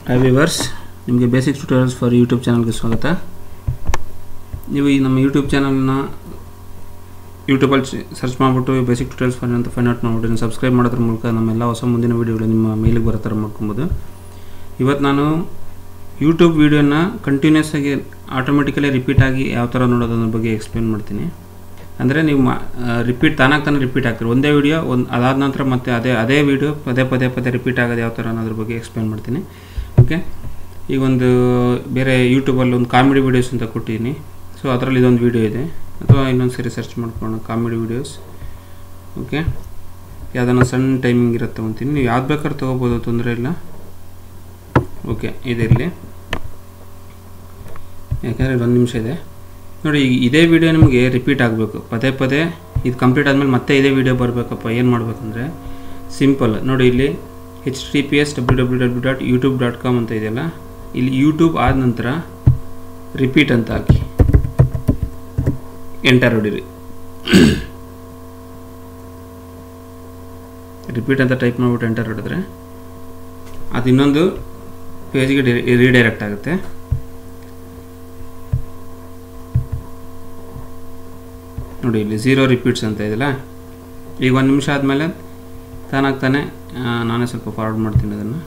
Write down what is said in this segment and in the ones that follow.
high viewers ನಿಮಗೆ basic tutorials for YouTube ಚಾನಲ್ಗೆ ಸ್ವಾಗತ ನೀವು ಈ ನಮ್ಮ ಯೂಟ್ಯೂಬ್ ಚಾನಲ್ನ ಯೂಟ್ಯೂಬಲ್ಲಿ ಸರ್ಚ್ ಮಾಡಿಬಿಟ್ಟು ಬೇಸಿಕ್ ಟ್ಯೂಟೋರಿಯಲ್ಸ್ ಫಾರ್ ಅಂತ ಫೈನ್ ಔಟ್ ಮಾಡಿಬಿಟ್ಟು ನೀವು ಸಬ್ಸ್ಕ್ರೈಬ್ ಮಾಡೋದ್ರ ಮೂಲಕ ನಮ್ಮೆಲ್ಲ ಹೊಸ ಮುಂದಿನ ವೀಡಿಯೋಗಳು ನಿಮ್ಮ ಮೇಲಿಗೆ ಬರೋ ಥರ ಮಾಡ್ಕೊಬೋದು ಇವತ್ತು ನಾನು ಯೂಟ್ಯೂಬ್ ವೀಡಿಯೋನ ಕಂಟಿನ್ಯೂಸ್ ಆಗಿ ಆಟೋಮೆಟಿಕಲಿ ರಿಪೀಟ್ ಆಗಿ ಯಾವ ಥರ ನೋಡೋದು ಅನ್ನೋದ್ರ ಬಗ್ಗೆ ಎಕ್ಸ್ಪ್ಲೇನ್ ಮಾಡ್ತೀನಿ ಅಂದರೆ ನೀವು ರಿಪೀಟ್ ತಾನಾಗಿ ತಾನೇ ರಿಪೀಟ್ ಆಗ್ತೀರಿ ಒಂದೇ ವೀಡಿಯೋ ಒಂದು ಅದಾದ ನಂತರ ಮತ್ತೆ ಅದೇ ಅದೇ ವೀಡಿಯೋ ಪದೇ ಪದೇ ಪದೇ ರಿಪೀಟ್ ಆಗೋದು ಯಾವ ಥರ ಅನ್ನೋದ್ರ ಬಗ್ಗೆ ಎಕ್ಸ್ಪ್ಲೇನ್ ಮಾಡ್ತೀನಿ ಓಕೆ ಈಗ ಒಂದು ಬೇರೆ ಯೂಟ್ಯೂಬಲ್ಲಿ ಒಂದು ಕಾಮಿಡಿ ವೀಡಿಯೋಸ್ ಅಂತ ಕೊಟ್ಟಿದ್ದೀನಿ ಸೊ ಅದರಲ್ಲಿ ಇದೊಂದು ವೀಡಿಯೋ ಇದೆ ಅಥವಾ ಇನ್ನೊಂದು ಸರಿ ಸರ್ಚ್ ಮಾಡ್ಕೊಳ್ಳೋಣ ಕಾಮಿಡಿ ವೀಡಿಯೋಸ್ ಓಕೆ ಯಾವುದನ್ನ ಸಣ್ಣ ಟೈಮಿಂಗ್ ಇರುತ್ತೆ ಅಂತೀನಿ ನೀವು ಯಾವ್ದು ಬೇಕಾದ್ರೂ ತೊಗೋಬೋದು ತೊಂದರೆ ಇಲ್ಲ ಓಕೆ ಇದಿರಲಿ ಯಾಕೆಂದರೆ ಒಂದು ನಿಮಿಷ ಇದೆ ನೋಡಿ ಈಗ ಇದೇ ವಿಡಿಯೋ ನಿಮಗೆ ರಿಪೀಟ್ ಆಗಬೇಕು ಪದೇ ಪದೇ ಇದು ಕಂಪ್ಲೀಟ್ ಆದಮೇಲೆ ಮತ್ತೆ ಇದೇ ವಿಡಿಯೋ ಬರಬೇಕಪ್ಪ ಏನು ಮಾಡಬೇಕಂದ್ರೆ ಸಿಂಪಲ್ ನೋಡಿ ಇಲ್ಲಿ H T P S W W W dot YouTube dot com ಅಂತ ಇದೆಯಲ್ಲ ಇಲ್ಲಿ ಯೂಟ್ಯೂಬ್ ಆದ ನಂತರ ರಿಪೀಟ್ ಅಂತ ಹಾಕಿ ಎಂಟರ್ ಹೊಡಿರಿ ರಿಪೀಟ್ ಅಂತ ಟೈಪ್ ಮಾಡಿಬಿಟ್ಟು ಎಂಟರ್ ಹೊಡೆದ್ರೆ ಅದು ಇನ್ನೊಂದು ಪೇಜ್ಗೆ ರೀಡೈರೆಕ್ಟ್ ಆಗುತ್ತೆ ನೋಡಿ ಇಲ್ಲಿ ಝೀರೋ ರಿಪೀಟ್ಸ್ ಅಂತ ಇದೆಯಲ್ಲ ಈಗ ಒಂದು ನಿಮಿಷ ಆದಮೇಲೆ ತಾನಾಗ್ತಾನೆ ನಾನೇ ಸ್ವಲ್ಪ ಫಾರ್ವರ್ಡ್ ಮಾಡ್ತೀನಿ ಅದನ್ನು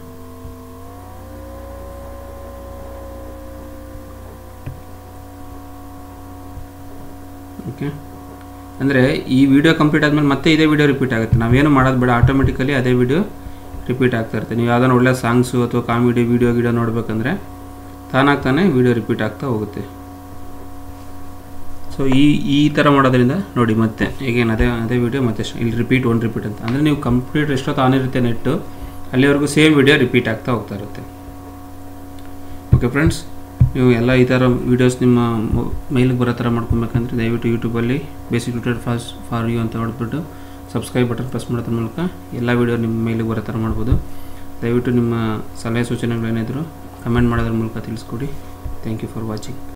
ಓಕೆ ಅಂದರೆ ಈ ವಿಡಿಯೋ ಕಂಪ್ಲೀಟ್ ಆದಮೇಲೆ ಮತ್ತೆ ಇದೇ ವಿಡಿಯೋ ರಿಪೀಟ್ ಆಗುತ್ತೆ ನಾವೇನು ಮಾಡೋದು ಬೇಡ ಆಟೋಮೆಟಿಕಲಿ ಅದೇ ವಿಡಿಯೋ ರಿಪೀಟ್ ಆಗ್ತಾ ಇರುತ್ತೆ ನೀವು ಯಾವುದಾದ್ರು ಒಳ್ಳೆ ಸಾಂಗ್ಸು ಅಥವಾ ಕಾಮಿಡಿ ವಿಡಿಯೋ ಗಿಡಿಯೋ ನೋಡಬೇಕಂದ್ರೆ ತಾನಾಗ್ತಾನೆ ವಿಡಿಯೋ ರಿಪೀಟ್ ಆಗ್ತಾ ಹೋಗುತ್ತೆ ಸೊ ಈ ಈ ಥರ ಮಾಡೋದ್ರಿಂದ ನೋಡಿ ಮತ್ತೆ ಈಗೇನು ಅದೇ ಅದೇ ವಿಡಿಯೋ ಮತ್ತೆ ಇಲ್ಲಿ ರಿಪೀಟ್ ಒನ್ ರಿಪೀಟ್ ಅಂತ ಅಂದರೆ ನೀವು ಕಂಪ್ಲೀಟ್ ಎಷ್ಟೊತ್ತು ಆನ್ ಇರುತ್ತೆ ನೆಟ್ಟು ಅಲ್ಲಿವರೆಗೂ ಸೇಮ್ ವಿಡಿಯೋ ರಿಪೀಟ್ ಆಗ್ತಾ ಹೋಗ್ತಾ ಇರುತ್ತೆ ಓಕೆ ಫ್ರೆಂಡ್ಸ್ ನೀವು ಎಲ್ಲ ಈ ಥರ ವೀಡಿಯೋಸ್ ನಿಮ್ಮ ಮೈಲಿಗೆ ಬರೋ ಥರ ಮಾಡ್ಕೊಬೇಕಂದ್ರೆ ದಯವಿಟ್ಟು ಯೂಟ್ಯೂಬಲ್ಲಿ basic tutor fast for you ಅಂತ ಹೊಡೆದ್ಬಿಟ್ಟು ಸಬ್ಸ್ಕ್ರೈಬ್ ಬಟನ್ ಪ್ರೆಸ್ ಮಾಡೋದ್ರ ಮೂಲಕ ಎಲ್ಲ ವೀಡಿಯೋ ನಿಮ್ಮ ಮೈಲಿಗೆ ಬರೋ ಥರ ಮಾಡ್ಬೋದು ದಯವಿಟ್ಟು ನಿಮ್ಮ ಸಲಹೆ ಸೂಚನೆಗಳೇನಿದ್ರು ಕಮೆಂಟ್ ಮಾಡೋದ್ರ ಮೂಲಕ ತಿಳಿಸ್ಕೊಡಿ ಥ್ಯಾಂಕ್ ಯು ಫಾರ್ ವಾಚಿಂಗ್